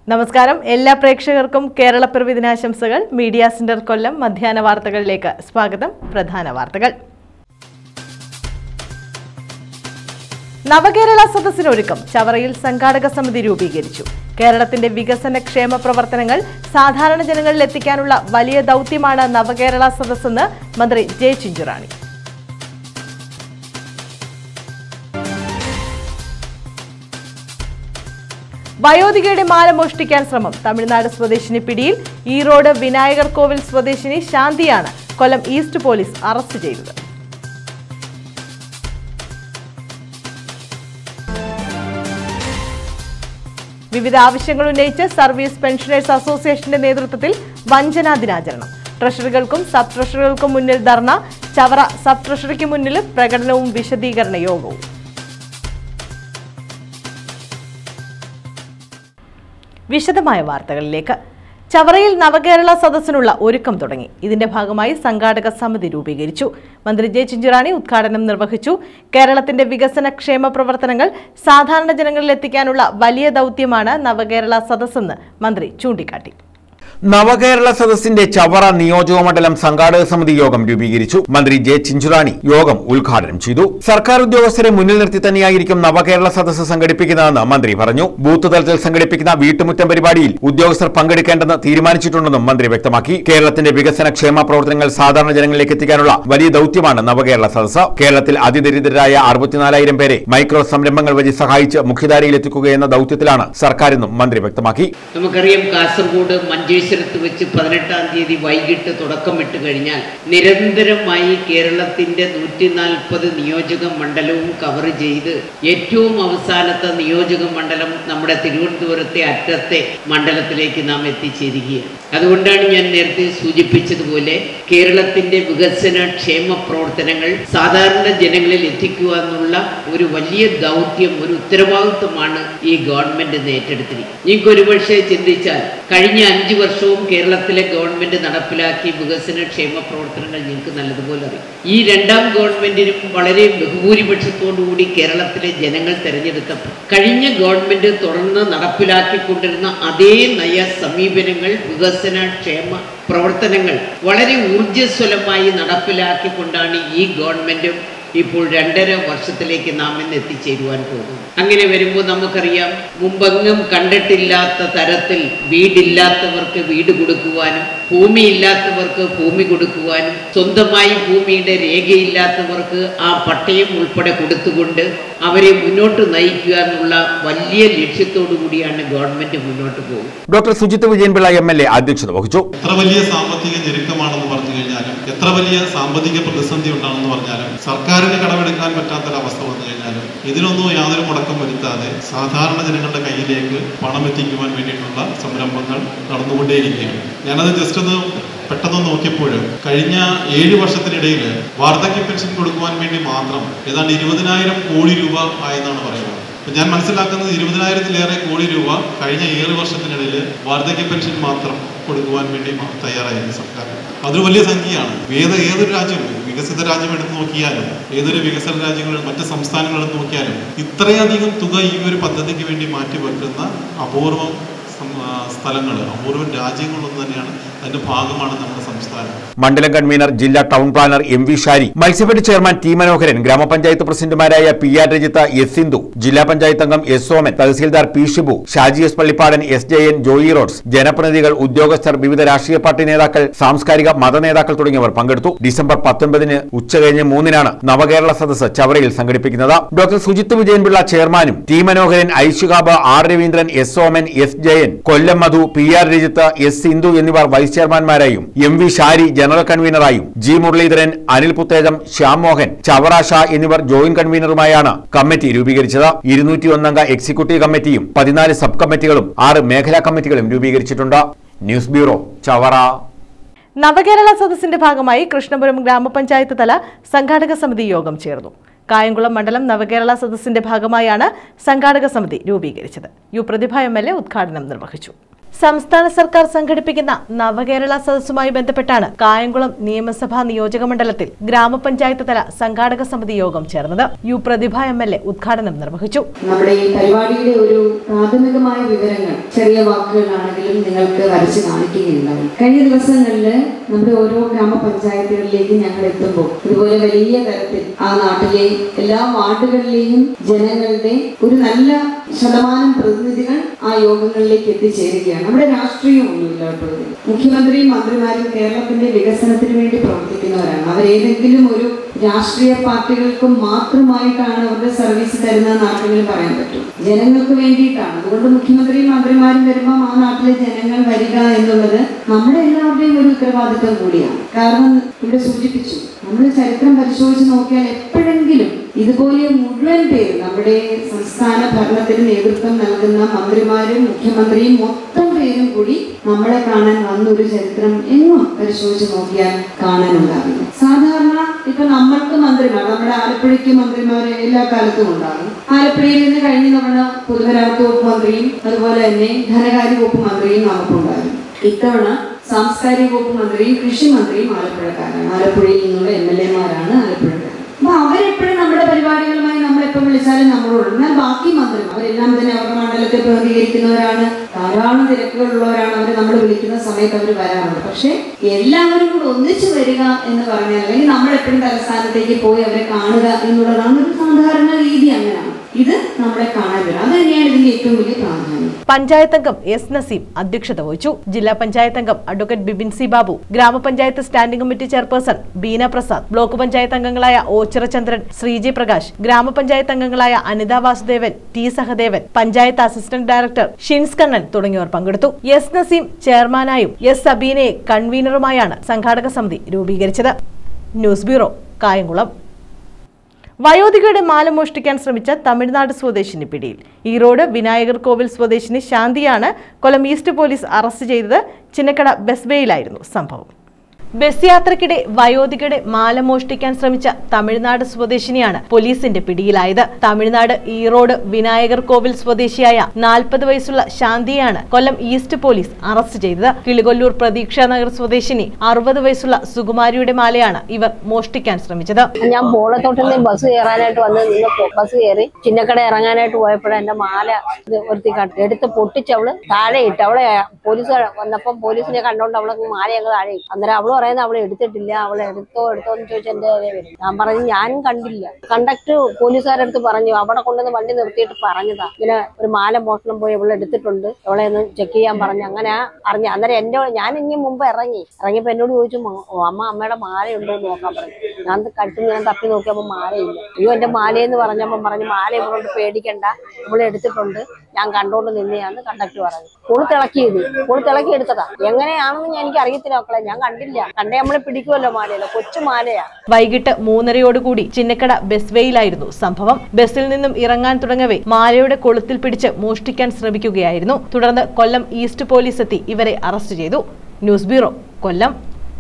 നമസ്കാരം എല്ലാ പ്രേക്ഷകർക്കും കേരളപ്പിറവി ദിനാശംസകൾ മീഡിയ സെന്റർ കൊല്ലം മധ്യാഹ്ന വാർത്തകളിലേക്ക് സ്വാഗതം പ്രധാന വാർത്തകൾ നവകേരള സദസ്സിനൊരുക്കം ചവറയിൽ സംഘാടക സമിതി രൂപീകരിച്ചു കേരളത്തിന്റെ വികസന ക്ഷേമ പ്രവർത്തനങ്ങൾ സാധാരണ ജനങ്ങളിൽ എത്തിക്കാനുള്ള വലിയ ദൗത്യമാണ് നവകേരള സദസ്സെന്ന് മന്ത്രി ജെ ചിഞ്ചുറാണി വയോധികയുടെ മാല മോഷ്ടിക്കാൻ ശ്രമം തമിഴ്നാട് സ്വദേശിനി പിടിയിൽ ഈറോഡ് വിനായകർ കോവിൽ സ്വദേശിനി ശാന്തിയാണ് കൊല്ലം ഈസ്റ്റ് പോലീസ് അറസ്റ്റ് ചെയ്തത് വിവിധ ആവശ്യങ്ങൾ ഉന്നയിച്ച് സർവീസ് പെൻഷനേഴ്സ് അസോസിയേഷന്റെ നേതൃത്വത്തിൽ വഞ്ചനാ ദിനാചരണം ട്രഷറികൾക്കും സബ് ട്രഷറികൾക്കും മുന്നിൽ ധർണ ചവറ സബ് ട്രഷറിക്ക് മുന്നിൽ പ്രകടനവും വിശദീകരണ യോഗവും വിശദമായ വാർത്തകളിലേക്ക് ചവറയിൽ നവകേരള സദസ്സിനുള്ള ഒരുക്കം തുടങ്ങി ഇതിന്റെ ഭാഗമായി സംഘാടക സമിതി രൂപീകരിച്ചു മന്ത്രി ജെ ചിഞ്ചുറാണി ഉദ്ഘാടനം നിർവഹിച്ചു കേരളത്തിന്റെ വികസന ക്ഷേമ പ്രവർത്തനങ്ങൾ സാധാരണ ജനങ്ങളിൽ എത്തിക്കാനുള്ള വലിയ ദൗത്യമാണ് നവകേരള സദസ്സെന്ന് മന്ത്രി ചൂണ്ടിക്കാട്ടി നവകേരള സദസ്സിന്റെ ചവറ നിയോജക മണ്ഡലം സംഘാടക സമിതി യോഗം രൂപീകരിച്ചു മന്ത്രി ജെ ചിഞ്ചുറാണി യോഗം ഉദ്ഘാടനം ചെയ്തു സർക്കാർ ഉദ്യോഗസ്ഥരെ മുന്നിൽ നിർത്തി തന്നെയായിരിക്കും നവകേരള സദസ്സ് സംഘടിപ്പിക്കുന്നതെന്ന് മന്ത്രി പറഞ്ഞു ബൂത്ത് തലത്തിൽ സംഘടിപ്പിക്കുന്ന വീട്ടുമുറ്റം പരിപാടിയിൽ ഉദ്യോഗസ്ഥർ പങ്കെടുക്കേണ്ടെന്ന് തീരുമാനിച്ചിട്ടുണ്ടെന്നും മന്ത്രി വ്യക്തമാക്കി കേരളത്തിന്റെ വികസന ക്ഷേമ പ്രവർത്തനങ്ങൾ സാധാരണ ജനങ്ങളിലേക്ക് എത്തിക്കാനുള്ള വലിയ ദൌത്യമാണ് നവകേരള സദസ്സ് കേരളത്തിൽ അതിദരിദ്രരായ അറുപത്തിനാലായിരം പേരെ മൈക്രോ സംരംഭങ്ങൾ വഴി സഹായിച്ച് മുഖ്യധാരയിൽ എത്തിക്കുകയെന്ന ദൌത്യത്തിലാണ് സർക്കാരെന്നും മന്ത്രി വ്യക്തമാക്കി നമുക്കറിയാം കാസർഗോഡ് മഞ്ചേശ്വരത്ത് വെച്ച് പതിനെട്ടാം തീയതി വൈകിട്ട് തുടക്കമിട്ട് കഴിഞ്ഞാൽ നിരന്തരമായി കേരളത്തിന്റെ നൂറ്റി നാൽപ്പത് നിയോജക മണ്ഡലവും കവർ ചെയ്ത് ഏറ്റവും അവസാനത്തെ നിയോജക മണ്ഡലം നമ്മുടെ തിരുവനന്തപുരത്തെ അറ്റത്തെ മണ്ഡലത്തിലേക്ക് നാം എത്തിച്ചേരുകയാണ് അതുകൊണ്ടാണ് ഞാൻ നേരത്തെ സൂചിപ്പിച്ചതുപോലെ കേരളത്തിന്റെ വികസന ക്ഷേമ പ്രവർത്തനങ്ങൾ സാധാരണ ജനങ്ങളിൽ എത്തിക്കുക എന്നുള്ള ഒരു വലിയ ദൗത്യം ഒരു ഉത്തരവാദിത്വമാണ് ഈ ഗവൺമെന്റ് ഇന്ന് ഏറ്റെടുത്തിരിക്കുന്നത് നിങ്ങൾക്ക് ഒരുപക്ഷെ ചിന്തിച്ചാൽ കഴിഞ്ഞ അഞ്ചു വർഷവും കേരളത്തിലെ ഗവൺമെന്റ് നടപ്പിലാക്കിയ വികസന ക്ഷേമ പ്രവർത്തനങ്ങൾ നിങ്ങൾക്ക് നല്ലതുപോലെ അറിയാം ഈ രണ്ടാം ഗവൺമെന്റിനും വളരെ ബഹുഭൂരിപക്ഷത്തോടുകൂടി കേരളത്തിലെ ജനങ്ങൾ തെരഞ്ഞെടുത്തപ്പോൾ കഴിഞ്ഞ ഗവൺമെന്റ് തുടർന്ന് നടപ്പിലാക്കിക്കൊണ്ടിരുന്ന അതേ നയ സമീപനങ്ങൾ വികസന ക്ഷേമ പ്രവർത്തനങ്ങൾ വളരെ ഊർജ്ജസ്വലമായി നടപ്പിലാക്കിക്കൊണ്ടാണ് ഈ ഗവൺമെന്റും ഇപ്പോൾ രണ്ടര വർഷത്തിലേക്ക് നാം ഇന്ന് എത്തിച്ചേരുവാൻ പോകും അങ്ങനെ വരുമ്പോൾ നമുക്കറിയാം മുമ്പെങ്ങും കണ്ടിട്ടില്ലാത്ത തരത്തിൽ വീടില്ലാത്തവർക്ക് വീട് കൊടുക്കുവാനും ഭൂമിയില്ലാത്തവർക്ക് ഭൂമി കൊടുക്കുവാനും സ്വന്തമായി ഭൂമിയുടെ രേഖയില്ലാത്തവർക്ക് ആ പട്ടയം ഉൾപ്പെടെ കൊടുത്തുകൊണ്ട് അവരെ മുന്നോട്ട് നയിക്കുക എന്നുള്ള വലിയ ലക്ഷ്യത്തോടു കൂടിയാണ് ഗവൺമെന്റ് മുന്നോട്ട് പോകുന്നത് doctor Sujith Vijayanpillai M L A അധ്യക്ഷത വഹിച്ചു എത്ര വലിയ സാമ്പത്തിക ഞെരുക്കമാണെന്ന് പറഞ്ഞു കഴിഞ്ഞാലും എത്ര വലിയ സാമ്പത്തിക പ്രതിസന്ധി ഉണ്ടാണെന്ന് പറഞ്ഞാലും സർക്കാരിന് കടമെടുക്കാൻ പറ്റാത്തൊരവസ്ഥ വന്നു കഴിഞ്ഞാലും ഇതിനൊന്നും യാതൊരു മുടക്കം വരുത്താതെ സാധാരണ ജനങ്ങളുടെ കയ്യിലേക്ക് പണം എത്തിക്കുവാൻ വേണ്ടിയിട്ടുള്ള സംരംഭങ്ങൾ നടന്നുകൊണ്ടേയിരിക്കുകയാണ് ഞാനത് ജസ്റ്റ് ഒന്ന് പെട്ടെന്ന് നോക്കിയപ്പോൾ കഴിഞ്ഞ ഏഴ് വർഷത്തിനിടയിൽ വാർദ്ധക്യ പെൻഷൻ കൊടുക്കുവാൻ വേണ്ടി മാത്രം ഏതാണ്ട് ഇരുപതിനായിരം കോടി രൂപ ആയെന്നാണ് പറയുന്നത് അപ്പൊ ഞാൻ മനസ്സിലാക്കുന്നത് ഇരുപതിനായിരത്തിലേറെ കോടി രൂപ കഴിഞ്ഞ ഏഴ് വർഷത്തിനിടയിൽ വാർദ്ധക്യ പെൻഷൻ മാത്രം കൊടുക്കുവാൻ വേണ്ടി മ- തയ്യാറായിരുന്നു സർക്കാർ അതൊരു വലിയ സംഖ്യയാണ് ഏത് ഏതൊരു രാജ്യവും വികസിത രാജ്യം എടുത്ത് നോക്കിയാലും ഏതൊരു വികസന രാജ്യങ്ങളും മറ്റ് സംസ്ഥാനങ്ങൾ എടുത്ത് നോക്കിയാലും ഇത്രയധികം തുക ഈ ഒരു പദ്ധതിക്ക് വേണ്ടി മാറ്റിവെക്കുന്ന അപൂർവം സ്ഥലങ്ങൾ അപൂർവം രാജ്യങ്ങളൊന്നും തന്നെയാണ് അതിന്റെ ഭാഗമാണ് നമ്മുടെ സംസ്ഥാനം മണ്ഡലം കൺവീനർ ജില്ലാ town planner M V Shari Matsyafed chairman T Manoharan ഗ്രാമപഞ്ചായത്ത് പ്രസിഡന്റുമാരായ P R Rajitha S Sindhu ജില്ലാ പഞ്ചായത്ത് അംഗം S Soman tahsildar P Shibu Shaji S Pallippadan S J N Joy റോഡ്സ് ജനപ്രതിനിധികൾ ഉദ്യോഗസ്ഥർ വിവിധ രാഷ്ട്രീയ പാർട്ടി നേതാക്കൾ സാംസ്കാരിക മത നേതാക്കൾ തുടങ്ങിയവർ പങ്കെടുത്തു ഡിസംബർ പത്തൊൻപതിന് ഉച്ചകഴിഞ്ഞ് മൂന്നിനാണ് നവകേരള സദസ്സ് ചവറയിൽ സംഘടിപ്പിക്കുന്നത് ഡോക്ടർ സുജിത്ത് വിജയൻപിള്ള ചെയർമാനും ടി മനോഹരൻ ഐശുകാബ് R Raveendran S Soman S Jayan Kollam Madhu P R Rajith S Sindhu എന്നിവർ വൈസ് ചെയർമാൻമാരായും എം വി ഷാരി ജനറൽ കൺവീനറായും ജി മുരളീധരൻ അനിൽ പുത്തേജം ശ്യാം മോഹൻ ചവറ ഷാ എന്നിവർ ജോയിന്റ് കൺവീനറുമായാണ് കമ്മിറ്റി രൂപീകരിച്ചത് ഇരുന്നൂറ്റി ഒന്നംഗ എക്സിക്യൂട്ടീവ് കമ്മിറ്റിയും പതിനാല് സബ് കമ്മിറ്റികളും ആറ് മേഖലാ കമ്മിറ്റികളും രൂപീകരിച്ചിട്ടുണ്ട് ന്യൂസ് ബ്യൂറോ ചവറ നവകേരള സദസ്സിന്റെ ഭാഗമായി കൃഷ്ണപുരം ഗ്രാമപഞ്ചായത്ത് തല സംഘാടക സമിതി യോഗം ചേർന്നു കായംകുളം മണ്ഡലം നവകേരള സദസ്സിന്റെ ഭാഗമായാണ് സംഘാടക സമിതി രൂപീകരിച്ചത് U Prathibha M L A ഉദ്ഘാടനം നിർവഹിച്ചു സംസ്ഥാന സർക്കാർ സംഘടിപ്പിക്കുന്ന നവകേരള സദസ്സുമായി ബന്ധപ്പെട്ടാണ് കായംകുളം നിയമസഭാ നിയോജക മണ്ഡലത്തിൽ ഗ്രാമപഞ്ചായത്ത് തല സംഘാടക സമിതി യോഗം ചേർന്നത് U Prathibha M L A ഉദ്ഘാടനം നിർവഹിച്ചു നമ്മുടെ ഈ പരിപാടിയുടെ ഒരു പ്രാഥമികമായ വിവരങ്ങൾ ചെറിയ വാക്കുകളാണെങ്കിലും നിങ്ങൾക്ക് വരച്ച് കാണിക്കുകയുണ്ടാവും കഴിഞ്ഞ ദിവസങ്ങളിൽ നമ്മുടെ ഓരോ ഗ്രാമപഞ്ചായത്തുകളിലേക്ക് ഞങ്ങൾ എത്തുമ്പോൾ ഇതുപോലെ വലിയ തരത്തിൽ ആ നാട്ടിലെ എല്ലാ വാർഡുകളിലെയും ജനങ്ങളുടെ ഒരു നല്ല ശതമാനം പ്രതിനിധികൾ ആ യോഗങ്ങളിലേക്ക് എത്തിച്ചേരുകയാണ് നമ്മുടെ രാഷ്ട്രീയമൊന്നുമില്ല കേട്ടോ ഇതിൽ. മുഖ്യമന്ത്രിയും മന്ത്രിമാരും കേരളത്തിന്റെ വികസനത്തിന് വേണ്ടി പ്രവർത്തിക്കുന്നവരാണ് അവരേതെങ്കിലും ഒരു രാഷ്ട്രീയ പാർട്ടികൾക്കും മാത്രമായിട്ടാണ് അവരുടെ സർവീസ് തരുന്നതെന്ന് ആർക്കെങ്കിലും പറയാൻ പറ്റും ജനങ്ങൾക്ക് വേണ്ടിയിട്ടാണ് അതുകൊണ്ട് മുഖ്യമന്ത്രിയും മന്ത്രിമാരും വരുമ്പോൾ ആ നാട്ടിലെ ജനങ്ങൾ വരിക എന്നുള്ളത് നമ്മുടെ എല്ലാവരുടെയും ഒരു ഉത്തരവാദിത്വം കൂടിയാണ് കാരണം ഇവിടെ സൂചിപ്പിച്ചു നമ്മൾ ചരിത്രം പരിശോധിച്ച് നോക്കിയാൽ എപ്പോഴെങ്കിലും ഇതുപോലെ മുഴുവൻ പേര് നമ്മുടെ സംസ്ഥാന ഭരണത്തിന് നേതൃത്വം നൽകുന്ന മന്ത്രിമാരും മുഖ്യമന്ത്രിയും മൊത്തം പേരും കൂടി നമ്മളെ കാണാൻ വന്നൊരു ചരിത്രം എങ്ങും പരിശോധിച്ച് നോക്കിയാൽ കാണാനുണ്ടാവില്ല സാധാരണ ഇപ്പൊ നമ്മൾക്ക് മന്ത്രിമാർ നമ്മുടെ ആലപ്പുഴയ്ക്ക് മന്ത്രിമാർ എല്ലാ കാലത്തും ഉണ്ടാകും ആലപ്പുഴയിൽ നിന്ന് കഴിഞ്ഞ തവണ പൊതുമരാമത്ത് വകുപ്പ് മന്ത്രിയും അതുപോലെ തന്നെ ധനകാര്യ വകുപ്പ് മന്ത്രിയും നമുക്കുണ്ടാകും ഇത്തവണ സാംസ്കാരിക വകുപ്പ് മന്ത്രിയും കൃഷി മന്ത്രിയും ആലപ്പുഴക്കാരാണ് ആലപ്പുഴയിൽ നിന്നുള്ള എം എൽ എമാരാണ് ആലപ്പുഴക്കാർ അപ്പൊ അവരെപ്പോഴും നമ്മുടെ പരിപാടികളുമായി നമ്മളെപ്പോൾ വിളിച്ചാലും നമ്മളോട് എന്നാൽ ബാക്കി മന്ത്രിമാർ അവരെല്ലാം തന്നെ അവരുടെ മണ്ഡലത്തെ പ്രതികരിക്കുന്നവരാണ് ധാരാളം തിരക്കുകളുള്ളവരാണ് അവർ നമ്മൾ വിളിക്കുന്ന സമയത്ത് അവർ വരാറുണ്ട് പക്ഷെ എല്ലാവരും കൂടെ ഒന്നിച്ചു വരിക എന്ന് പറഞ്ഞാൽ അല്ലെങ്കിൽ നമ്മൾ എപ്പോഴും തലസ്ഥാനത്തേക്ക് പോയി അവരെ കാണുക എന്നുള്ളതാണ് ഒരു സാധാരണ രീതി അങ്ങനെയാണ് ഇത് നമ്മളെ കാണാൻ വരും അത് തന്നെയാണ് ഇതിന്റെ ഏറ്റവും വലിയ പ്രാധാന്യം പഞ്ചായത്ത് അംഗം എസ് നസീം അധ്യക്ഷത വഹിച്ചു ജില്ലാ പഞ്ചായത്ത് അംഗം അഡ്വക്കേറ്റ് ബിബിൻ സി ബാബു ഗ്രാമപഞ്ചായത്ത് standing committee chairperson Beena Prasad block panchayat അംഗങ്ങളായ ഓച്ചിറചന്ദ്രൻ ശ്രീജി പ്രകാശ് ഗ്രാമപഞ്ചായത്ത് അംഗങ്ങളായ Anitha Vasudevan T Sahadevan panchayat assistant director Shins Kannan തുടങ്ങിയവർ പങ്കെടുത്തു എസ് നസീം ചെയർമാനായും എസ് സബീനയെ കൺവീനറുമായാണ് സംഘാടക സമിതി രൂപീകരിച്ചത് ന്യൂസ് ബ്യൂറോ കായംകുളം വയോധികയുടെ മാല മോഷ്ടിക്കാൻ ശ്രമിച്ച തമിഴ്നാട് സ്വദേശിനി പിടിയിൽ ഈറോഡ് വിനായകർ കോവിൽ സ്വദേശിനി ശാന്തിയാണ് കൊല്ലം ഈസ്റ്റ് പോലീസ് അറസ്റ്റ് ചെയ്തത് ചിന്നക്കട ബസ് ബേയിലായിരുന്നു സംഭവം ബസ് യാത്രക്കിടെ വയോധികയുടെ മാല മോഷ്ടിക്കാൻ ശ്രമിച്ച തമിഴ്നാട് സ്വദേശിനിയാണ് പോലീസിന്റെ പിടിയിലായത് തമിഴ്നാട് ഈറോഡ് വിനായകർ കോവിൽ സ്വദേശിയായ നാൽപ്പത് വയസ്സുള്ള ശാന്തിയാണ് കൊല്ലം ഈസ്റ്റ് പോലീസ് അറസ്റ്റ് ചെയ്തത് കിളികൊല്ലൂർ പ്രതീക്ഷാ നഗർ സ്വദേശിനി അറുപത് വയസ്സുള്ള സുകുമാരിയുടെ മാലയാണ് ഇവർ മോഷ്ടിക്കാൻ ശ്രമിച്ചത് ഞാൻ പോളത്തോട്ടിൽ നിന്ന് ബസ് കയറാനായിട്ട് വന്ന് നിന്നപ്പോ ബസ് കയറി ചിന്നക്കട ഇറങ്ങാനായിട്ട് പോയപ്പോഴാണ് എന്റെ മാല ഇത് ഒരുത്തി കണ്ടു എടുത്ത് പൊട്ടിച്ച് അവള് താഴെ ഇട്ട് അവളെ പോലീസ് വന്നപ്പം പോലീസിനെ കണ്ടോണ്ട് അവളെ മാല ഞങ്ങൾ താഴെ ഇട്ടു അന്നേരം അവള് പറയുന്നത് അവളെ എടുത്തിട്ടില്ല അവളെ എടുത്തോ എടുത്തോ എന്ന് ചോദിച്ചാൽ എന്റെ നേരെ വരും ഞാൻ പറഞ്ഞു ഞാനും കണ്ടില്ല കണ്ടക്ടർ പോലീസുകാരുടെ അടുത്ത് പറഞ്ഞു അവിടെ കൊണ്ടുവന്ന് വണ്ടി നിർത്തിയിട്ട് പറഞ്ഞതാ ഇങ്ങനെ ഒരു മാല മോഷണം പോയി അവളെ എടുത്തിട്ടുണ്ട് അവളെ ഒന്ന് ചെക്ക് ചെയ്യാൻ പറഞ്ഞു അങ്ങനെ അറിഞ്ഞു അന്നേരം എന്റെ ഞാൻ ഇനി മുമ്പ് ഇറങ്ങി ഇറങ്ങിയപ്പോ എന്നോട് ചോദിച്ചു "മ- ഓ, അമ്മ അമ്മയുടെ മാല ഉണ്ടോ എന്ന് നോക്കാൻ പറഞ്ഞു ഞാൻ കട്ടിൽ ഞാൻ തപ്പി നോക്കിയപ്പോ മാലയില്ല അയ്യോ എന്റെ മാലയെന്ന് പറഞ്ഞപ്പോ പറഞ്ഞു മാല ഇവളോട് പേടിക്കണ്ട ഇവളെ എടുത്തിട്ടുണ്ട് ഞാൻ കണ്ടോണ്ട് നിന്നെയാന്ന് കണ്ടക്ടർ പറഞ്ഞു പുളി തിളക്കിയത് പുളി തിളക്കി എടുത്തതാ എങ്ങനെയാണെന്ന് ഞാൻ എനിക്ക് അറിയത്തില്ല മക്കളെ ഞാൻ കണ്ടില്ല കണ്ടേ നമ്മളെ പിടിക്കുമല്ലോ മാലയല്ല കൊച്ചു മാലയാ വൈകിട്ട് മൂന്നരയോടുകൂടി ചിന്നക്കട ബസ് വേയിലായിരുന്നു സംഭവം ബസ്സിൽ നിന്നും ഇറങ്ങാൻ തുടങ്ങവേ മാലയുടെ കൊളുത്തിൽ പിടിച്ച് മോഷ്ടിക്കാൻ ശ്രമിക്കുകയായിരുന്നു തുടർന്ന് കൊല്ലം ഈസ്റ്റ് പോലീസ് എത്തി ഇവരെ അറസ്റ്റ് ചെയ്തു ന്യൂസ് ബ്യൂറോ കൊല്ലം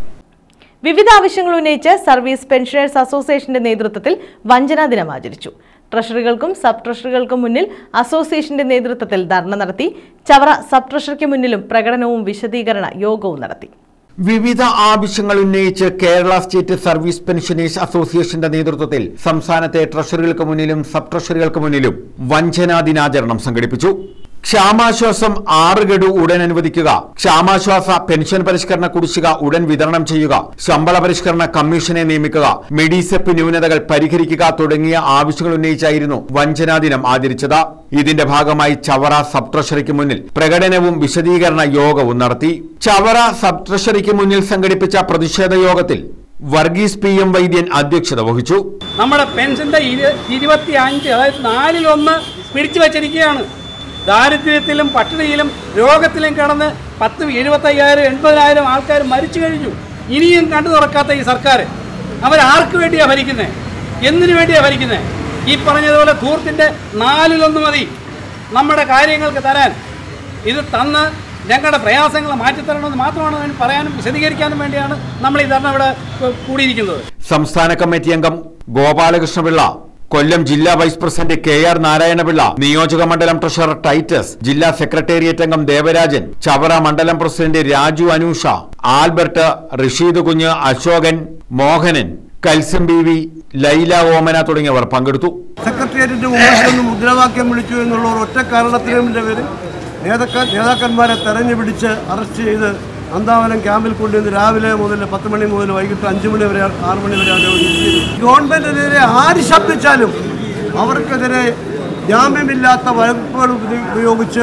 വിവിധ ആവശ്യങ്ങൾ ഉന്നയിച്ച് സർവീസ് പെൻഷനേഴ്സ് അസോസിയേഷന്റെ നേതൃത്വത്തിൽ വഞ്ചനാ ദിനം ആചരിച്ചു ട്രഷറികൾക്കും സബ് ട്രഷറികൾക്കും മുന്നിൽ അസോസിയേഷന്റെ നേതൃത്വത്തിൽ ധർണ നടത്തി ചവറ സബ് ട്രഷറിക്ക് മുന്നിലും പ്രകടനവും വിശദീകരണ യോഗവും നടത്തി വിവിധ ആവശ്യങ്ങൾ ഉന്നയിച്ച് കേരള സ്റ്റേറ്റ് സർവീസ് പെൻഷനേഴ്സ് അസോസിയേഷന്റെ നേതൃത്വത്തിൽ സംസ്ഥാനത്തെ ട്രഷറികൾക്ക് മുന്നിലും സബ് ട്രഷറികൾക്ക് മുന്നിലും വഞ്ചനാ ദിനാചരണം സംഘടിപ്പിച്ചു ക്ഷാമാശ്വാസം ആറ് ഗഡു ഉടൻ അനുവദിക്കുക ക്ഷാമാശ്വാസ പെൻഷൻ പരിഷ്കരണ കുടിശ്ശിക ഉടൻ വിതരണം ചെയ്യുക ശമ്പള പരിഷ്കരണ കമ്മീഷനെ നിയമിക്കുക മെഡിസെപ്പ് ന്യൂനതകൾ പരിഹരിക്കുക തുടങ്ങിയ ആവശ്യങ്ങൾ ഉന്നയിച്ചായിരുന്നു വഞ്ചനാ ദിനം ആചരിച്ചത് ഇതിന്റെ ഭാഗമായി ചവറ സബ് ട്രഷറിക്ക് മുന്നിൽ പ്രകടനവും വിശദീകരണ യോഗവും നടത്തി ചവറ സബ് ട്രഷറിക്ക് മുന്നിൽ സംഘടിപ്പിച്ച പ്രതിഷേധ യോഗത്തിൽ വർഗീസ് പി എം വൈദ്യൻ അധ്യക്ഷത വഹിച്ചു നമ്മുടെ പെൻഷന്റെ ഇരു ഇരുപത്തി അഞ്ച് അതായത് നാലിലൊന്ന് പിടിച്ചു വച്ചിരിക്കുകയാണ് ദാരിദ്ര്യത്തിലും പട്ടിണിയിലും രോഗത്തിലും കിടന്ന് പത്ത് എഴുപത്തയ്യായിരം എൺപതിനായിരം ആൾക്കാർ മരിച്ചു കഴിഞ്ഞു ഇനിയും കണ്ടു തുറക്കാത്ത ഈ സർക്കാർ അവരാർക്ക് വേണ്ടിയാണ് ഭരിക്കുന്നത് എന്തിനു വേണ്ടിയാണ് ഭരിക്കുന്നത് ഈ പറഞ്ഞതുപോലെ ധൂർത്തിൻ്റെ നാലിലൊന്ന് മതി നമ്മുടെ കാര്യങ്ങൾക്ക് തരാൻ ഇത് തന്ന് ഞങ്ങളുടെ പ്രയാസങ്ങൾ മാറ്റിത്തരണമെന്ന് മാത്രമാണ് ഞാൻ പറയാനും വിശദീകരിക്കാനും വേണ്ടിയാണ് നമ്മൾ ഈ ധർണ ഇവിടെ കൂടിയിരിക്കുന്നത് സംസ്ഥാന കമ്മിറ്റി അംഗം ഗോപാലകൃഷ്ണപിള്ള കൊല്ലം ജില്ലാ vice president K R Narayanapillai നിയോജക മണ്ഡലം ട്രഷറർ ടൈറ്റസ് ജില്ലാ സെക്രട്ടേറിയറ്റ് അംഗം ദേവരാജൻ ചവറ മണ്ഡലം president Raju Anusha Albert Rasheed Kunju Ashokan Mohanan Kalsam B V Laila Omana തുടങ്ങിയവർ പങ്കെടുത്തു സെക്രട്ടേറിയറ്റിന്റെ മുമ്പിൽ നിന്ന് മുദ്രാവാക്യം വിളിച്ചു എന്നുള്ള ഒരു ഒറ്റ കാരണത്തിൻ്റെ പേരിൽ നേതാക്ക നേതാക്കന്മാരെ തെരഞ്ഞു പിടിച്ച് അറസ്റ്റ് ചെയ്ത് അന്താവനം ക്യാമ്പിൽ കൊണ്ടുവന്ന് രാവിലെ മുതൽ പത്ത് മണി മുതൽ വൈകിട്ട് അഞ്ച് മണി വരെ ആറ് മണി വരെ അവിടെ ഇരുത്തിയിരുന്നു. ഗവൺമെന്റിനെതിരെ ആര് ശബ്ദിച്ചാലും അവർക്കെതിരെ ജാമ്യമില്ലാത്ത വകുപ്പുകൾ ഉപ- ഉപയോഗിച്ച്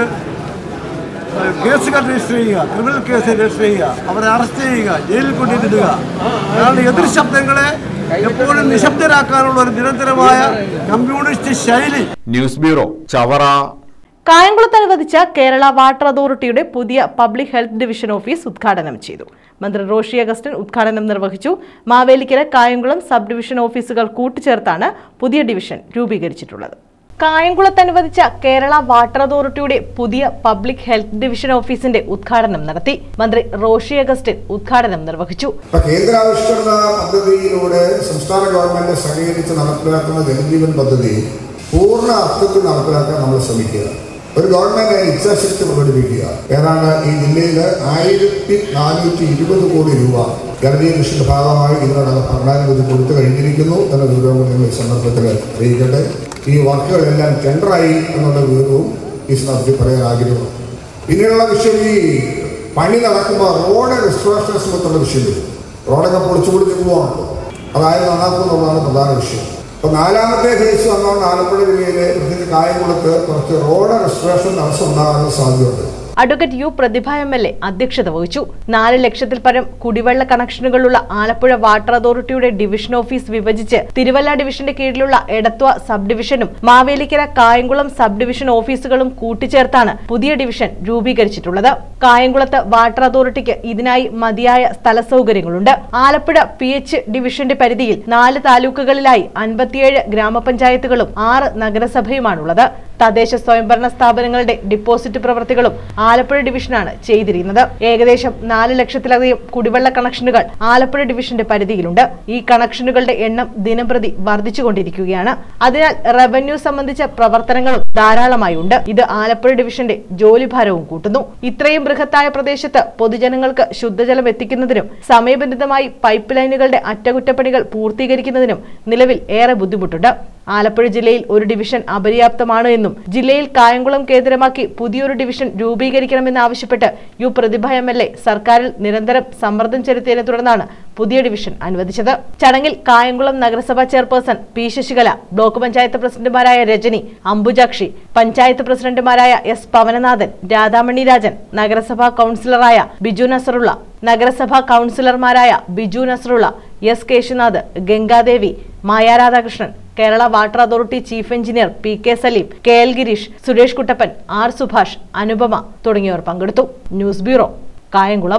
ഏഹ്, കേസുകൾ രജിസ്റ്റർ ചെയ്യുക ക്രിമിനൽ കേസ് രജിസ്റ്റർ ചെയ്യുക അവരെ അറസ്റ്റ് ചെയ്യുക ജയിലിൽ കൊണ്ടിട്ടിടുക അയാളുടെ എതിർ ശബ്ദങ്ങളെ എപ്പോഴും നിശബ്ദരാക്കാനുള്ള ഒരു നിരന്തരമായ കമ്മ്യൂണിസ്റ്റ് ശൈലി ന്യൂസ് ബ്യൂറോ ചവറ കായംകുളത്ത് അനുവദിച്ച കേരള വാട്ടർ അതോറിറ്റിയുടെ പുതിയ പബ്ലിക് ഹെൽത്ത് ഡിവിഷൻ ഓഫീസ് ഉദ്ഘാടനം ചെയ്തു മന്ത്രി റോഷി അഗസ്റ്റിൻ ഉദ്ഘാടനം നിർവഹിച്ചു മാവേലിക്കര കായംകുളം സബ് ഡിവിഷൻ ഓഫീസുകൾ കൂട്ടിച്ചേർത്താണ് പുതിയ ഡിവിഷൻ രൂപീകരിച്ചിട്ടുള്ളത് കായംകുളത്ത് അനുവദിച്ച കേരള വാട്ടർ അതോറിറ്റിയുടെ പുതിയ പബ്ലിക് ഹെൽത്ത് ഡിവിഷൻ ഓഫീസിന്റെ ഉദ്ഘാടനം നടത്തി മന്ത്രി റോഷി അഗസ്റ്റിൻ ഉദ്ഘാടനം നിർവഹിച്ചു ഇപ്പൊ കേന്ദ്രാവിഷ്കൃത പദ്ധതിയിലൂടെ സംസ്ഥാന ഗവൺമെന്റ് സഹകരിച്ച് നടപ്പിലാക്കുന്ന ജലജീവൻ പദ്ധതി പൂർണ്ണ അർത്ഥത്തിൽ നടപ്പിലാക്കാൻ നമ്മൾ ശ്രമിക്കുക ഒരു ഗവൺമെന്റ് ഇച്ഛാശക്തി പ്രകടിപ്പിക്കുക ഏതാണ്ട് ഈ ജില്ലയിൽ ആയിരത്തി നാനൂറ്റി ഇരുപത് കോടി രൂപ ജലജീവൻ മിഷന്റെ ഭാഗമായി ഇതിനോടകം ഭരണാനുമതി കൊടുത്തു കഴിഞ്ഞിരിക്കുന്നു എന്ന വിവരവും നിങ്ങൾ ഈ സന്ദർഭത്തിൽ അറിയിക്കട്ടെ ഈ വർക്കുകളെല്ലാം ടെൻഡറായി എന്നുള്ള വിവരവും ഈ സന്ദർഭത്തിൽ പറയാൻ ആഗ്രഹം പിന്നീടുള്ള വിഷയം ഈ പണി നടക്കുമ്പോൾ റോഡ് റെസ്റ്റോറേഷൻ സംബന്ധിച്ചുള്ള വിഷയം വരും റോഡൊക്കെ പൊളിച്ചു പൊളിച്ച് പോവാണല്ലോ അതായത് നന്നാക്കുന്നുള്ളതാണ് പ്രധാന വിഷയം അപ്പൊ നാലാമത്തെ ഫേസ് വന്നുകൊണ്ട് ആലപ്പുഴ ജില്ലയിലെ പ്രത്യേകിച്ച് കായംകുളത്ത് കുറച്ച് റോഡ് റെസ്റ്റോറേഷൻ തടസ്സം ഉണ്ടാകാനുള്ള സാധ്യതയുണ്ട് advocate U Prathibha M L A അധ്യക്ഷത വഹിച്ചു നാല് ലക്ഷത്തിൽ പരം കുടിവെള്ള കണക്ഷനുകളുള്ള ആലപ്പുഴ വാട്ടർ അതോറിറ്റിയുടെ ഡിവിഷൻ ഓഫീസ് വിഭജിച്ച് തിരുവല്ല ഡിവിഷന്റെ കീഴിലുള്ള എടത്വ സബ് ഡിവിഷനും മാവേലിക്കര കായംകുളം സബ് ഡിവിഷൻ ഓഫീസുകളും കൂട്ടിച്ചേർത്താണ് പുതിയ ഡിവിഷൻ രൂപീകരിച്ചിട്ടുള്ളത് കായംകുളത്ത് വാട്ടർ അതോറിറ്റിക്ക് ഇതിനായി മതിയായ സ്ഥല സൗകര്യങ്ങളുണ്ട് ആലപ്പുഴ പി എച്ച് ഡിവിഷന്റെ പരിധിയിൽ നാല് താലൂക്കുകളിലായി അൻപത്തിയേഴ് ഗ്രാമപഞ്ചായത്തുകളും ആറ് നഗരസഭയുമാണുള്ളത് തദ്ദേശ സ്വയംഭരണ സ്ഥാപനങ്ങളുടെ ഡിപ്പോസിറ്റ് പ്രവൃത്തികളും ആലപ്പുഴ ഡിവിഷനാണ് ചെയ്തിരിക്കുന്നത് ഏകദേശം നാല് ലക്ഷത്തിലധികം കുടിവെള്ള കണക്ഷനുകൾ ആലപ്പുഴ ഡിവിഷന്റെ പരിധിയിലുണ്ട് ഈ കണക്ഷനുകളുടെ എണ്ണം ദിനംപ്രതി വർദ്ധിച്ചുകൊണ്ടിരിക്കുകയാണ് അതിനാൽ റവന്യൂ സംബന്ധിച്ച പ്രവർത്തനങ്ങളും ധാരാളമായി ഉണ്ട് ഇത് ആലപ്പുഴ ഡിവിഷന്റെ ജോലിഭാരവും കൂട്ടുന്നു ഇത്രയും ബൃഹത്തായ പ്രദേശത്ത് പൊതുജനങ്ങൾക്ക് ശുദ്ധജലം എത്തിക്കുന്നതിനും സമയബന്ധിതമായി പൈപ്പ് ലൈനുകളുടെ അറ്റകുറ്റപ്പണികൾ പൂർത്തീകരിക്കുന്നതിനും നിലവിൽ ഏറെ ബുദ്ധിമുട്ടുണ്ട് ആലപ്പുഴ ജില്ലയിൽ ഒരു ഡിവിഷൻ അപര്യാപ്തമാണ് എന്നും ജില്ലയിൽ കായംകുളം കേന്ദ്രമാക്കി പുതിയൊരു ഡിവിഷൻ രൂപീകരിക്കണമെന്ന് ആവശ്യപ്പെട്ട് U Prathibha M L A സർക്കാരിൽ നിരന്തരം സമ്മർദ്ദം ചെലുത്തിയതിനെ തുടർന്നാണ് പുതിയ ഡിവിഷൻ അനുവദിച്ചത് ചടങ്ങിൽ കായംകുളം നഗരസഭാ chairperson P Sasikala block panchayat പ്രസിഡന്റുമാരായ രജനി അംബുജാക്ഷി പഞ്ചായത്ത് പ്രസിഡന്റുമാരായ എസ് പവനനാഥൻ രാധാമണി രാജൻ നഗരസഭാ കൌൺസിലറായ ബിജു നസറുള്ള നഗരസഭാ കൌൺസിലർമാരായ Biju Nasarulla S Keshunath Gangadevi Maya Radhakrishnan Kerala water authority chief engineer P K Saleem K L Gireesh Suresh Kuttappan R Subhash Anupama തുടങ്ങിയവർ പങ്കെടുത്തു ന്യൂസ് ബ്യൂറോ കായംകുളം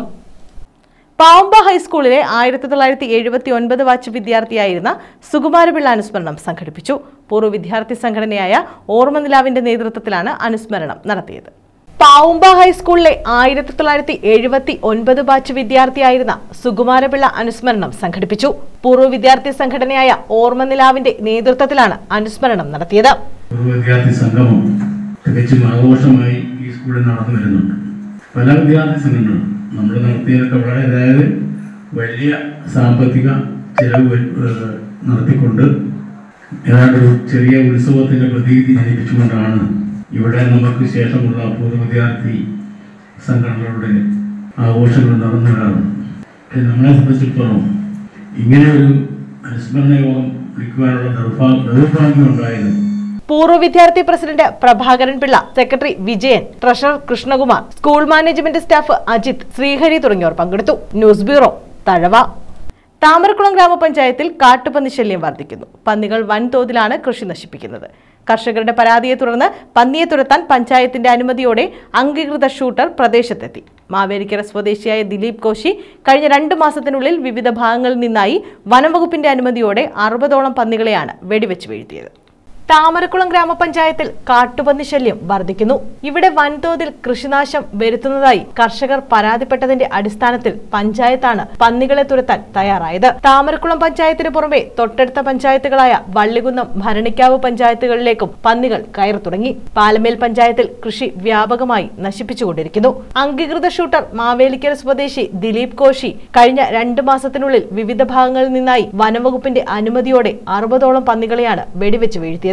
പാവമ്പ ഹൈസ്കൂളിലെ ആയിരത്തി തൊള്ളായിരത്തി എഴുപത്തി ഒൻപത് വാച്ച് വിദ്യാർത്ഥിയായിരുന്ന സുകുമാരപിള്ള അനുസ്മരണം സംഘടിപ്പിച്ചു പൂർവ്വ വിദ്യാർത്ഥി സംഘടനയായ ഓർമ്മനിലാവിന്റെ നേതൃത്വത്തിലാണ് അനുസ്മരണം നടത്തിയത് പാവുമ്പ ഹൈസ്കൂളിലെ ആയിരത്തി തൊള്ളായിരത്തി എഴുപത്തി ഒൻപത് ബാച്ച് വിദ്യാർത്ഥിയായിരുന്ന സുകുമാരപിള്ള അനുസ്മരണം സംഘടിപ്പിച്ചു പൂർവ്വ വിദ്യാർത്ഥി സംഘടനയായ ഓർമ്മനിലാവിന്റെ നേതൃത്വത്തിലാണ് അനുസ്മരണം നടത്തിയത് പൂർവ്വ വിദ്യാർത്ഥി സംഗമം തികച്ചും ആഘോഷമായി ഈ സ്കൂളിൽ നടന്നു വരുന്നുണ്ട് പല വിദ്യാർത്ഥി സംഘടനകളും നമ്മൾ നടത്തിയതൊക്കെ വളരെ അതായത് വലിയ സാമ്പത്തിക ചെലവ് വരു- ഏഹ് നടത്തിക്കൊണ്ട് ഏതാണ്ട് ഒരു ചെറിയ ഉത്സവത്തിന്റെ പ്രതീതി ജനിപ്പിച്ചുകൊണ്ടാണ് ഇവിടെ നമുക്ക് ശേഷമുള്ള പൂർവ്വ വിദ്യാർത്ഥി സംഘടനകളുടെ ആഘോഷങ്ങൾ നടന്നു വരാറുണ്ട് പക്ഷേ നമ്മളെ സംബന്ധിച്ചിടത്തോളം ഇങ്ങനെ ഒരു അനുസ്മരണ യോഗം വിളിക്കുവാനുള്ള നിർഭാ ദൗർഭാഗ്യം ഉണ്ടായത് പൂർവ്വ വിദ്യാർത്ഥി president Prabhakaran Pillai secretary Vijayan treasurer Krishnakumar school management staff Ajith Sreehari തുടങ്ങിയവർ പങ്കെടുത്തു ന്യൂസ് ബ്യൂറോ തഴവ താമരക്കുളം ഗ്രാമപഞ്ചായത്തിൽ കാട്ടുപന്നി ശല്യം വർദ്ധിക്കുന്നു പന്നികൾ വൻതോതിലാണ് കൃഷി നശിപ്പിക്കുന്നത് കർഷകരുടെ പരാതിയെ തുടർന്ന് പന്നിയെ തുരത്താൻ പഞ്ചായത്തിന്റെ അനുമതിയോടെ അംഗീകൃത ഷൂട്ടർ പ്രദേശത്തെത്തി മാവേലിക്കര സ്വദേശിയായ ദിലീപ് കോശി കഴിഞ്ഞ രണ്ടു മാസത്തിനുള്ളിൽ വിവിധ ഭാഗങ്ങളിൽ നിന്നായി വനംവകുപ്പിന്റെ അനുമതിയോടെ അറുപതോളം പന്നികളെയാണ് വെടിവെച്ച് വീഴ്ത്തിയത് താമരക്കുളം ഗ്രാമപഞ്ചായത്തിൽ കാട്ടുപന്നി ശല്യം വർദ്ധിക്കുന്നു ഇവിടെ വൻതോതിൽ കൃഷിനാശം വരുത്തുന്നതായി കർഷകർ പരാതിപ്പെട്ടതിന്റെ അടിസ്ഥാനത്തിൽ പഞ്ചായത്താണ് പന്നികളെ തുരത്താൻ തയ്യാറായത് താമരക്കുളം പഞ്ചായത്തിന് പുറമെ തൊട്ടടുത്ത പഞ്ചായത്തുകളായ വള്ളികുന്നം ഭരണിക്കാവ് പഞ്ചായത്തുകളിലേക്കും പന്നികൾ കയറി തുടങ്ങി പാലമേൽ പഞ്ചായത്തിൽ കൃഷി വ്യാപകമായി നശിപ്പിച്ചുകൊണ്ടിരിക്കുന്നു അംഗീകൃത ഷൂട്ടർ മാവേലിക്കര സ്വദേശി ദിലീപ് കോശി കഴിഞ്ഞ രണ്ട് മാസത്തിനുള്ളിൽ വിവിധ ഭാഗങ്ങളിൽ നിന്നായി വനംവകുപ്പിന്റെ അനുമതിയോടെ അറുപതോളം പന്നികളെയാണ് വെടിവെച്ച് വീഴ്ത്തിയത്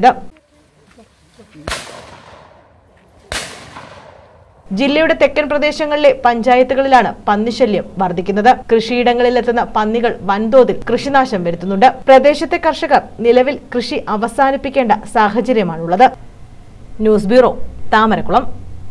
ജില്ലയുടെ തെക്കൻ പ്രദേശങ്ങളിലെ പഞ്ചായത്തുകളിലാണ് പന്നിശല്യം വർദ്ധിക്കുന്നത് കൃഷിയിടങ്ങളിലെത്തുന്ന പന്നികൾ വൻതോതിൽ കൃഷിനാശം വരുത്തുന്നുണ്ട് പ്രദേശത്തെ കർഷകർ നിലവിൽ കൃഷി അവസാനിപ്പിക്കേണ്ട സാഹചര്യമാണുള്ളത് ന്യൂസ് ബ്യൂറോ താമരക്കുളം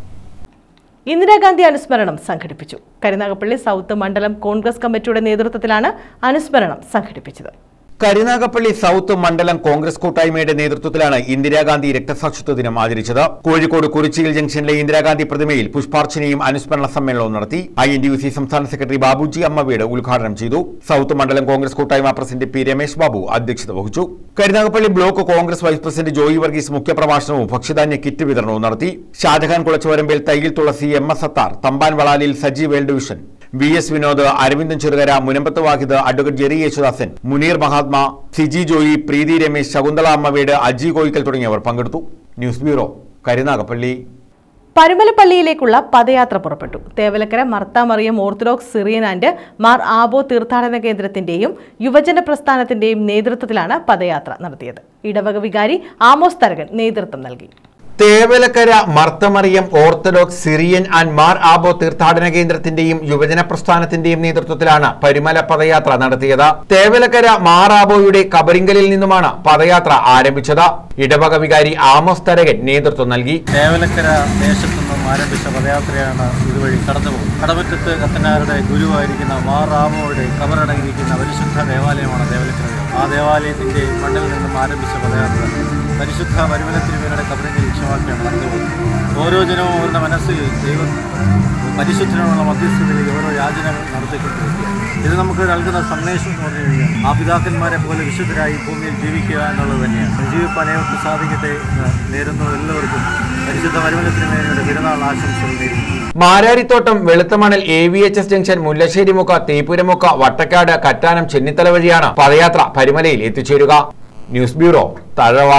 ഇന്ദിരാഗാന്ധി അനുസ്മരണം സംഘടിപ്പിച്ചു കരുനാഗപ്പള്ളി സൗത്ത് മണ്ഡലം കോൺഗ്രസ് കമ്മിറ്റിയുടെ നേതൃത്വത്തിലാണ് അനുസ്മരണം സംഘടിപ്പിച്ചത് കരുനാഗപ്പള്ളി സൗത്ത് മണ്ഡലം കോൺഗ്രസ് കൂട്ടായ്മയുടെ നേതൃത്വത്തിലാണ് ഇന്ദിരാഗാന്ധി രക്തസാക്ഷിത്വ ദിനം ആചരിച്ചത് കോഴിക്കോട് കുറിച്ചിയിൽ ജംഗ്ഷനിലെ ഇന്ദിരാഗാന്ധി പ്രതിമയിൽ പുഷ്പാർച്ചനയും അനുസ്മരണ സമ്മേളനവും നടത്തി I N D U C സംസ്ഥാന സെക്രട്ടറി ബാബുജി അമ്മവീട് ഉദ്ഘാടനം ചെയ്തു സൗത്ത് മണ്ഡലം കോൺഗ്രസ് കൂട്ടായ്മ പ്രസിഡന്റ് പി രമേശ് ബാബു അധ്യക്ഷത വഹിച്ചു Karunagappally block Congress vice president Joy Varghese മുഖ്യപ്രഭാഷണവും ഭക്ഷ്യധാന്യ കിറ്റ് വിതരണവും നടത്തി Shajahan Kulachuvarambil Thayyil Thulasi M S Sathar Thampan Valalil Saji world division V S Vinod Aravindan Cherukara Munambath Vahid advocate Jerry Yesudasan Muneer Mahatma Siji Joy Preethi Ramesh Shakunthala Ammaveedu Aji Koyikkal തുടങ്ങിയവർ പങ്കെടുത്തു ന്യൂസ് ബ്യൂറോ കരുനാഗപ്പള്ളി പരുമലപ്പള്ളിയിലേക്കുള്ള പദയാത്ര പുറപ്പെട്ടു Thevalakkara Martha Mariam Orthodox Syrian and Mar Abo തീർത്ഥാടന കേന്ദ്രത്തിന്റെയും യുവജന പ്രസ്ഥാനത്തിന്റെയും നേതൃത്വത്തിലാണ് പദയാത്ര നടത്തിയത് ഇടവക വികാരി ആമോസ് തരകൻ നേതൃത്വം നൽകി Thevalakkara Marthamariam Orthodox Syrian and Mar Abo തീർത്ഥാടന കേന്ദ്രത്തിന്റെയും യുവജന പ്രസ്ഥാനത്തിന്റെയും നേതൃത്വത്തിലാണ് പരിമല പദയാത്ര നടത്തിയത് തേവലക്കര മാർ ആബോയുടെ കബറിങ്കലിൽ നിന്നുമാണ് പദയാത്ര ആരംഭിച്ചത് ഇടവക വികാരി ആമോസ് തരകൻ നേതൃത്വം നൽകി തേവലക്കര ദേശത്തു നിന്നും ആരംഭിച്ച പദയാത്രയാണ് ഇതുവഴി കടന്നുപോകുന്നത് കടമറ്റത്ത് കത്തനാരുടെ ഗുരുവായിരിക്കുന്ന മാർ റാമോയുടെ കബറടങ്ങിയിരിക്കുന്ന പരിശുദ്ധ ദേവാലയമാണ് തേവലക്കര ദേവാലയം. ആ ദേവാലയത്തിന്റെ മണ്ണിൽ നിന്നും ആരംഭിച്ച പദയാത്ര പരിശുദ്ധ വരുമല തിരുമേനയുടെ കബറിനെ ലക്ഷ്യമാക്കിയാണ് നടന്നുപോകുന്നത് ഓരോ ജനവും അവരുടെ മനസ്സിൽ ദൈവം പരിശുദ്ധനുള്ള മധ്യസ്ഥതയിൽ ഓരോ യാചനകൾ നടത്തിക്കൊണ്ടിരിക്കുകയാണ് ഇത് നമുക്ക് നൽകുന്ന സന്ദേശം എന്ന് പറഞ്ഞു കഴിഞ്ഞാൽ ആ പിതാക്കന്മാരെ പോലെ വിശുദ്ധരായി ഭൂമിയിൽ ജീവിക്കുക എന്നുള്ളത് തന്നെയാണ് ജീവിപ്പാൻ ഏവർക്ക് സാധിക്കട്ടെ എന്ന് നേരുന്നു എല്ലാവർക്കും പരിശുദ്ധ വരുമല തിരുമേനയുടെ പെരുന്നാൾ ആശംസകൾ നേരുന്നു Mararithottam Veluthamanal A V H S junction Mullasserimukku Theppuramukku Vattakkad Kattanam Chennithala വഴിയാണ് പദയാത്ര പരിമലയിൽ എത്തിച്ചേരുക ന്യൂസ് ബ്യൂറോ തഴവ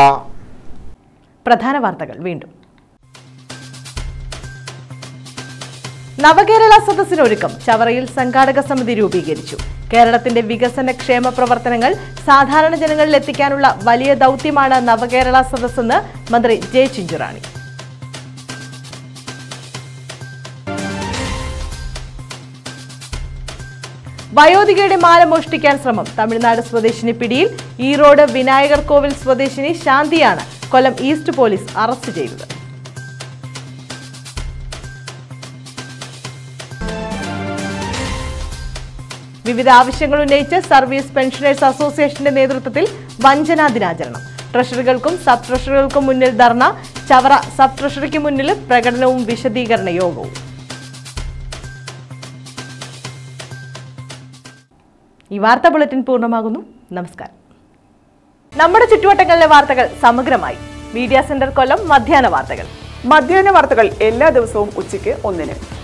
പ്രധാന വാർത്തകൾ വീണ്ടും നവകേരള സദസ്സിനൊരുക്കം ചവറയിൽ സംഘാടക സമിതി രൂപീകരിച്ചു കേരളത്തിന്റെ വികസന ക്ഷേമ പ്രവർത്തനങ്ങൾ സാധാരണ ജനങ്ങളിൽ എത്തിക്കാനുള്ള വലിയ ദൗത്യമാണ് നവകേരള സദസ്സെന്ന് മന്ത്രി ജെ ചിഞ്ചുറാണി വയോധികയുടെ മാല മോഷ്ടിക്കാൻ ശ്രമം തമിഴ്നാട് സ്വദേശിനി പിടിയിൽ ഈറോഡ് വിനായകർ കോവിൽ സ്വദേശിനി ശാന്തിയാണ് കൊല്ലം ഈസ്റ്റ് പോലീസ് അറസ്റ്റ് ചെയ്തത് വിവിധ ആവശ്യങ്ങൾ ഉന്നയിച്ച് സർവീസ് പെൻഷനേഴ്സ് അസോസിയേഷന്റെ നേതൃത്വത്തിൽ വഞ്ചനാ ദിനാചരണം ട്രഷറികൾക്കും സബ് ട്രഷറികൾക്കും മുന്നിൽ ധർണ ചവറ സബ് ട്രഷറിക്ക് മുന്നിൽ പ്രകടനവും വിശദീകരണ യോഗവും ഈ വാർത്താ ബുള്ളറ്റിൻ പൂർണ്ണമാകുന്നു നമസ്കാരം നമ്മുടെ ചുറ്റുവട്ടങ്ങളിലെ വാർത്തകൾ സമഗ്രമായി മീഡിയ സെന്റർ കൊല്ലം മധ്യാഹ്ന വാർത്തകൾ മധ്യാഹ്ന വാർത്തകൾ എല്ലാ ദിവസവും ഉച്ചയ്ക്ക് ഒന്നിന്